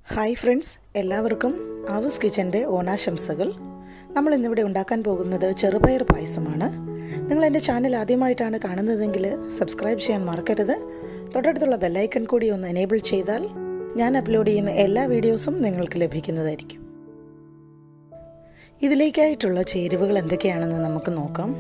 hi friends എല്ലാവർക്കും ആവൂസ് കിച്ചൻ്റെ ഓണാശംസകൾ നമ്മൾ ഇന്നിവിടെ ഉണ്ടാക്കാൻ പോകുന്നത് ചെറുപയർ പായസമാണ് നിങ്ങൾ എൻ്റെ ചാനൽ ആദ്യമായിട്ടാണ് കാണുന്നതെങ്കിൽ സബ്സ്ക്രൈബ് ചെയ്യാൻ മറക്കരുത് തൊട്ടടുത്തുള്ള ബെല്ലൈക്കൺ കൂടി ഒന്ന് എനേബിൾ ചെയ്താൽ ഞാൻ അപ്ലോഡ് ചെയ്യുന്ന എല്ലാ വീഡിയോസും നിങ്ങൾക്ക് ലഭിക്കുന്നതായിരിക്കും ഇതിലേക്കായിട്ടുള്ള ചേരുവകൾ എന്തൊക്കെയാണെന്ന് നമുക്ക് നോക്കാം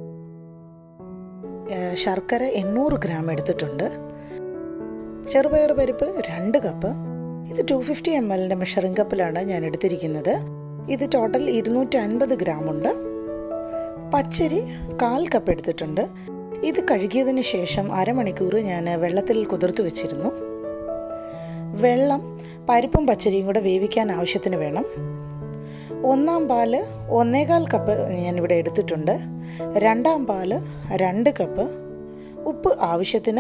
ഏഹ് ശർക്കര എണ്ണൂറ് ഗ്രാം എടുത്തിട്ടുണ്ട് ചെറുപയർ പരിപ്പ് രണ്ട് കപ്പ് ഇത് ടു ഫിഫ്റ്റി എം എല്ലിൻ്റെ മെഷറിംഗ് കപ്പിലാണ് ഞാൻ എടുത്തിരിക്കുന്നത് ഇത് ടോട്ടൽ ഇരുന്നൂറ്റി അൻപത് ഗ്രാം ഉണ്ട് പച്ചരി കാൽ കപ്പ് എടുത്തിട്ടുണ്ട് ഇത് കഴുകിയതിന് ശേഷം അരമണിക്കൂർ ഞാൻ വെള്ളത്തിൽ കുതിർത്ത് വെച്ചിരുന്നു വെള്ളം പരിപ്പും പച്ചരിയും കൂടെ വേവിക്കാൻ ആവശ്യത്തിന് വേണം ഒന്നാം പാല് ഒന്നേകാൽ കപ്പ് ഞാനിവിടെ എടുത്തിട്ടുണ്ട് രണ്ടാം പാല് രണ്ട് കപ്പ് ഉപ്പ് ആവശ്യത്തിന്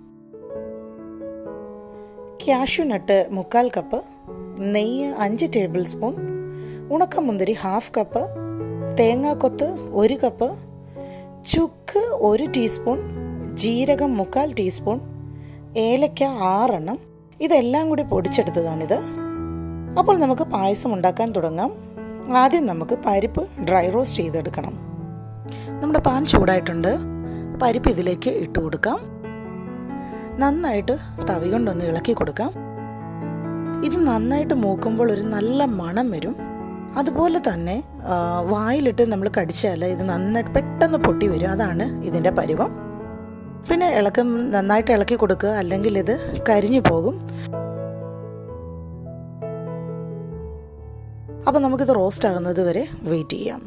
ക്യാഷ്യൂ നട്ട് മുക്കാൽ കപ്പ് നെയ്യ് അഞ്ച് ടേബിൾ സ്പൂൺ ഉണക്കമുന്തിരി ഹാഫ് കപ്പ് തേങ്ങാക്കൊത്ത് ഒരു കപ്പ് ചുക്ക് ഒരു ടീസ്പൂൺ ജീരകം മുക്കാൽ ടീസ്പൂൺ ഏലക്ക ആറെണ്ണം ഇതെല്ലാം കൂടി പൊടിച്ചെടുത്തതാണിത് അപ്പോൾ നമുക്ക് പായസം ഉണ്ടാക്കാൻ തുടങ്ങാം ആദ്യം നമുക്ക് പരിപ്പ് ഡ്രൈ റോസ്റ്റ് ചെയ്തെടുക്കണം നമ്മുടെ പാൻ ചൂടായിട്ടുണ്ട് പരിപ്പ് ഇതിലേക്ക് ഇട്ട് കൊടുക്കാം നന്നായിട്ട് തവി കൊണ്ടൊന്ന് ഇളക്കി കൊടുക്കാം ഇത് നന്നായിട്ട് മൂക്കുമ്പോൾ ഒരു നല്ല മണം വരും അതുപോലെ തന്നെ ആ, വായിലിട്ട് നമ്മൾ കടിച്ചാൽ ഇത് നന്നായിട്ട് പെട്ടെന്ന് പൊട്ടി വരും അതാണ് ഇതിൻ്റെ പരുവം പിന്നെ ഇളക്കം നന്നായിട്ട് ഇളക്കി കൊടുക്കുക അല്ലെങ്കിൽ ഇത് കരിഞ്ഞു പോകും അപ്പോൾ നമുക്കിത് റോസ്റ്റ് ആകുന്നത് വരെ വെയിറ്റ് ചെയ്യാം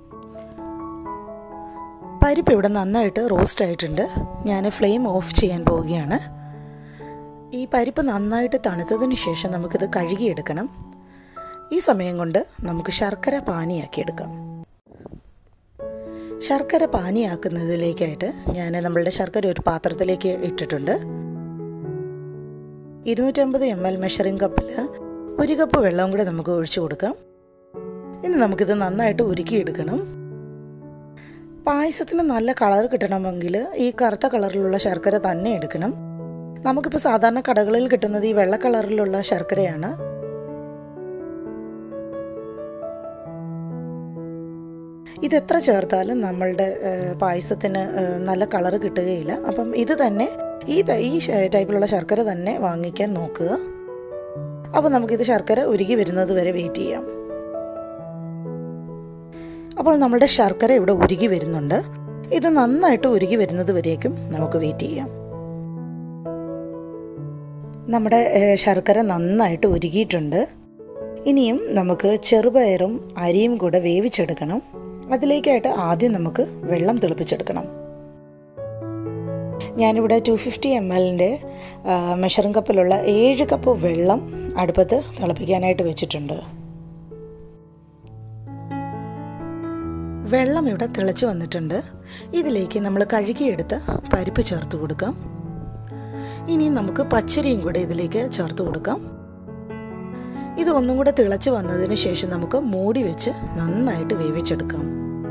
പരിപ്പ് ഇവിടെ നന്നായിട്ട് റോസ്റ്റ് ആയിട്ടുണ്ട് ഞാൻ ഫ്ലെയിം ഓഫ് ചെയ്യാൻ പോവുകയാണ് ഈ പരിപ്പ് നന്നായിട്ട് തണുത്തതിന് ശേഷം നമുക്കിത് കഴുകിയെടുക്കണം ഈ സമയം കൊണ്ട് നമുക്ക് ശർക്കര പാനിയാക്കി എടുക്കാം ശർക്കര പാനിയാക്കുന്നതിലേക്കായിട്ട് ഞാൻ നമ്മളുടെ ശർക്കര ഒരു പാത്രത്തിലേക്ക് ഇട്ടിട്ടുണ്ട് ഇരുന്നൂറ്റമ്പത് എം എൽ മെഷറിംഗ് കപ്പിൽ ഒരു കപ്പ് വെള്ളം കൂടെ നമുക്ക് ഒഴിച്ചു കൊടുക്കാം ഇനി നമുക്കിത് നന്നായിട്ട് ഉരുക്കിയെടുക്കണം പായസത്തിന് നല്ല കളർ കിട്ടണമെങ്കിൽ ഈ കറുത്ത കളറിലുള്ള ശർക്കര തന്നെ എടുക്കണം നമുക്കിപ്പോൾ സാധാരണ കടകളിൽ കിട്ടുന്നത് ഈ വെള്ള കളറിലുള്ള ശർക്കരയാണ് ഇത് എത്ര ചേർത്താലും നമ്മളുടെ ഏഹ്, പായസത്തിന് ഏഹ്, നല്ല കളർ കിട്ടുകയില്ല അപ്പം ഇത് തന്നെ ഈ ത- ഈ ശ- ടൈപ്പിലുള്ള ശർക്കര തന്നെ വാങ്ങിക്കാൻ നോക്കുക അപ്പോൾ നമുക്കിത് ശർക്കര ഉരുകി വരുന്നത് വരെ വെയിറ്റ് ചെയ്യാം അപ്പോൾ നമ്മുടെ ശർക്കര ഇവിടെ ഉരുകി വരുന്നുണ്ട് ഇത് നന്നായിട്ട് ഉരുകി വരുന്നത് വരേക്കും നമുക്ക് വെയിറ്റ് ചെയ്യാം നമ്മുടെ ഏഹ്, ശർക്കര നന്നായിട്ട് ഉരുകിയിട്ടുണ്ട് ഇനിയും നമുക്ക് ചെറുപയറും അരിയും കൂടെ വേവിച്ചെടുക്കണം അതിലേക്കായിട്ട് ആദ്യം നമുക്ക് വെള്ളം തിളപ്പിച്ചെടുക്കണം ഞാനിവിടെ ടു ഫിഫ്റ്റി എം എല്ലിൻ്റെ മെഷറിംഗ് കപ്പിലുള്ള ഏഴ് കപ്പ് വെള്ളം അടുപ്പത്ത് തിളപ്പിക്കാനായിട്ട് വെച്ചിട്ടുണ്ട് വെള്ളം ഇവിടെ തിളച്ച് വന്നിട്ടുണ്ട് ഇതിലേക്ക് നമ്മൾ കഴുകിയെടുത്ത പരിപ്പ് ചേർത്ത് കൊടുക്കാം ഇനി നമുക്ക് പച്ചരിയും കൂടെ ഇതിലേക്ക് ചേർത്ത് കൊടുക്കാം ഇത് ഒന്നും കൂടെ തിളച്ച് വന്നതിന് ശേഷം നമുക്ക് മൂടി വെച്ച് നന്നായിട്ട് വേവിച്ചെടുക്കാം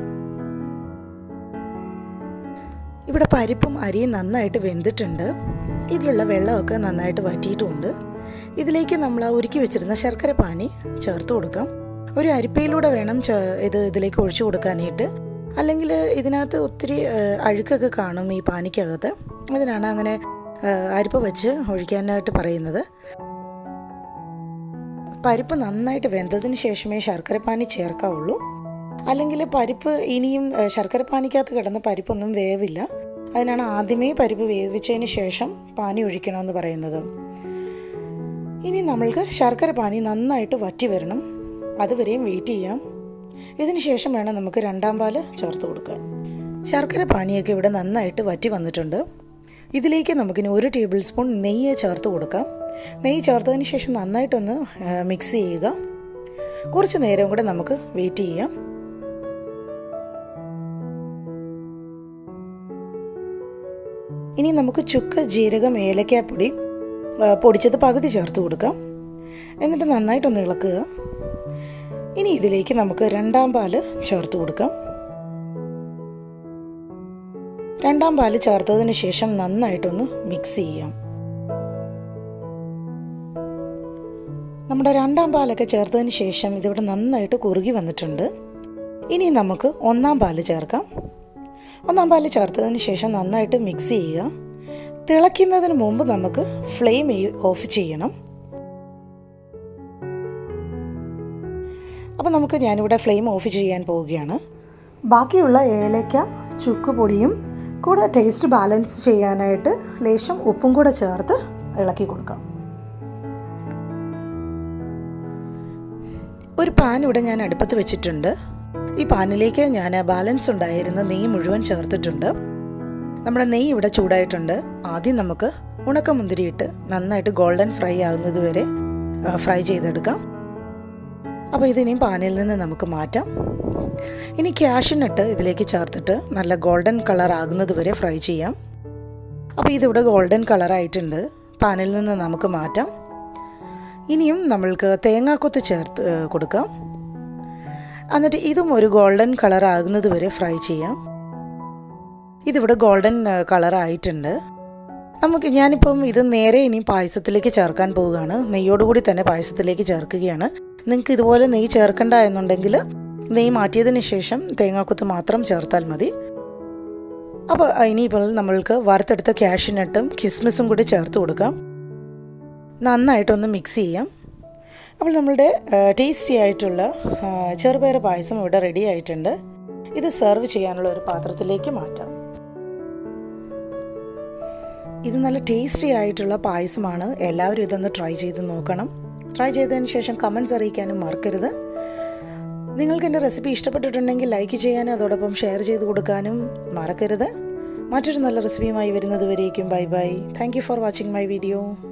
ഇവിടെ പരിപ്പും അരിയും നന്നായിട്ട് വെന്തിട്ടുണ്ട് ഇതിലുള്ള വെള്ളമൊക്കെ നന്നായിട്ട് വറ്റിയിട്ടുമുണ്ട് ഇതിലേക്ക് നമ്മൾ ആ ഉരുക്കി വെച്ചിരുന്ന ശർക്കര പാനി ചേർത്ത് കൊടുക്കാം ഒരു അരിപ്പയിലൂടെ വേണം ചേ- ഇത് ഇതിലേക്ക് ഒഴിച്ചു കൊടുക്കാനായിട്ട് അല്ലെങ്കിൽ ഇതിനകത്ത് ഒത്തിരി ഏഹ്, അഴുക്കൊക്കെ കാണും ഈ പാനിക്കകത്ത് അതിനാണ് അങ്ങനെ ഏഹ്, അരിപ്പ വെച്ച് ഒഴിക്കാനായിട്ട് പറയുന്നത് പരിപ്പ് നന്നായിട്ട് വെന്തതിന് ശേഷമേ ശർക്കര പാനി ചേർക്കാവുള്ളൂ അല്ലെങ്കിൽ പരിപ്പ് ഇനിയും ഏഹ്, ശർക്കര പാനിക്കകത്ത് കിടന്ന പരിപ്പൊന്നും വേവില്ല അതിനാണ് ആദ്യമേ പരിപ്പ് വേവിച്ചതിന് ശേഷം പാനി ഒഴിക്കണമെന്ന് പറയുന്നത് ഇനി നമ്മൾക്ക് ശർക്കര പാനി നന്നായിട്ട് വറ്റി വരണം അതുവരെയും വെയിറ്റ് ചെയ്യാം ഇതിന് ശേഷം വേണം നമുക്ക് രണ്ടാം പാല് ചേർത്ത് കൊടുക്കാൻ ശർക്കര പാനിയൊക്കെ ഇവിടെ നന്നായിട്ട് വറ്റി വന്നിട്ടുണ്ട് ഇതിലേക്ക് നമുക്കിനി ഒരു ടേബിൾ സ്പൂൺ നെയ്യ് ചേർത്ത് കൊടുക്കാം നെയ്യ് ചേർത്തതിന് ശേഷം നന്നായിട്ടൊന്ന് മിക്സ് ചെയ്യുക കുറച്ച് നേരം കൂടെ നമുക്ക് വെയിറ്റ് ചെയ്യാം ഇനി നമുക്ക് ചുക്ക് ജീരകം ഏലക്കാപ്പൊടി ആ, പൊടിച്ചത് പകുതി ചേർത്ത് കൊടുക്കാം എന്നിട്ട് നന്നായിട്ടൊന്ന് ഇളക്കുക ഇനി ഇതിലേക്ക് നമുക്ക് രണ്ടാം പാല് ചേർത്ത് കൊടുക്കാം രണ്ടാം പാല് ചേർത്തതിന് ശേഷം നന്നായിട്ടൊന്ന് മിക്സ് ചെയ്യാം നമ്മുടെ രണ്ടാം പാലൊക്കെ ചേർത്തതിന് ശേഷം ഇതിവിടെ നന്നായിട്ട് കുറുകി വന്നിട്ടുണ്ട് ഇനി നമുക്ക് ഒന്നാം പാല് ചേർക്കാം ഒന്നാം പാല് ചേർത്തതിന് ശേഷം നന്നായിട്ട് മിക്സ് ചെയ്യുക തിളയ്ക്കുന്നതിന് മുമ്പ് നമുക്ക് ഫ്ലെയിം ഓഫ് ചെയ്യണം അപ്പോൾ നമുക്ക് ഞാനിവിടെ ഫ്ലെയിം ഓഫ് ചെയ്യാൻ പോവുകയാണ് ബാക്കിയുള്ള ഏലയ്ക്ക ചുക്ക് പൊടിയും കൂടെ ടേസ്റ്റ് ബാലൻസ് ചെയ്യാനായിട്ട് ലേശം ഉപ്പും കൂടെ ചേർത്ത് ഇളക്കി കൊടുക്കാം ഒരു പാൻ ഇവിടെ ഞാൻ അടുപ്പത്ത് വെച്ചിട്ടുണ്ട് ഈ പാനിലേക്ക് ഞാൻ ബാലൻസ് ഉണ്ടായിരുന്ന നെയ്യ് മുഴുവൻ ചേർത്തിട്ടുണ്ട് നമ്മുടെ നെയ്യ് ഇവിടെ ചൂടായിട്ടുണ്ട് ആദ്യം നമുക്ക് ഉണക്കമുന്തിരിയിട്ട് നന്നായിട്ട് ഗോൾഡൻ ഫ്രൈ ആകുന്നത് വരെ ഫ്രൈ ചെയ്തെടുക്കാം അപ്പോൾ ഇതിനെയും പാനിൽ നിന്ന് നമുക്ക് മാറ്റാം ഇനി ക്യാഷിനിട്ട് ഇതിലേക്ക് ചേർത്തിട്ട് നല്ല ഗോൾഡൻ കളർ ആകുന്നത് വരെ ഫ്രൈ ചെയ്യാം അപ്പോൾ ഇതിവിടെ ഗോൾഡൻ കളറായിട്ടുണ്ട് പാനിൽ നിന്ന് നമുക്ക് മാറ്റാം ഇനിയും നമ്മൾക്ക് തേങ്ങാക്കൊത്ത് ചേർത്ത് കൊടുക്കാം എന്നിട്ട് ഇതും ഒരു ഗോൾഡൻ കളർ ആകുന്നത് വരെ ഫ്രൈ ചെയ്യാം ഇതിവിടെ ഗോൾഡൻ കളറായിട്ടുണ്ട് നമുക്ക് ഞാനിപ്പം ഇത് നേരെ ഇനി പായസത്തിലേക്ക് ചേർക്കാൻ പോവുകയാണ് നെയ്യോടുകൂടി തന്നെ പായസത്തിലേക്ക് ചേർക്കുകയാണ് നിങ്ങൾക്ക് ഇതുപോലെ നെയ്യ് ചേർക്കണ്ട എന്നുണ്ടെങ്കിൽ നെയ്യ് മാറ്റിയതിന് ശേഷം തേങ്ങാക്കൊത്ത് മാത്രം ചേർത്താൽ മതി അപ്പോൾ ഇനിയിപ്പോൾ നമ്മൾക്ക് വറുത്തെടുത്ത ക്യാഷിനട്ടും കിസ്മിസും കൂടി ചേർത്ത് കൊടുക്കാം നന്നായിട്ടൊന്ന് മിക്സ് ചെയ്യാം അപ്പോൾ നമ്മളുടെ ടേസ്റ്റി ആയിട്ടുള്ള ചെറുപയർ പായസം ഇവിടെ റെഡി ആയിട്ടുണ്ട് ഇത് സെർവ് ചെയ്യാനുള്ള ഒരു പാത്രത്തിലേക്ക് മാറ്റാം ഇത് നല്ല ടേസ്റ്റി ആയിട്ടുള്ള പായസമാണ് എല്ലാവരും ഇതൊന്ന് ട്രൈ ചെയ്ത് നോക്കണം ട്രൈ ചെയ്തതിന് ശേഷം കമൻസ് അറിയിക്കാനും മറക്കരുത് നിങ്ങൾക്ക് എൻ്റെ റെസിപ്പി ഇഷ്ടപ്പെട്ടിട്ടുണ്ടെങ്കിൽ ലൈക്ക് ചെയ്യാനും അതോടൊപ്പം ഷെയർ ചെയ്ത് കൊടുക്കാനും മറക്കരുത് മറ്റൊരു നല്ല റെസിപ്പിയുമായി വരുന്നത് വരേക്കും bye bye thank you for watching my video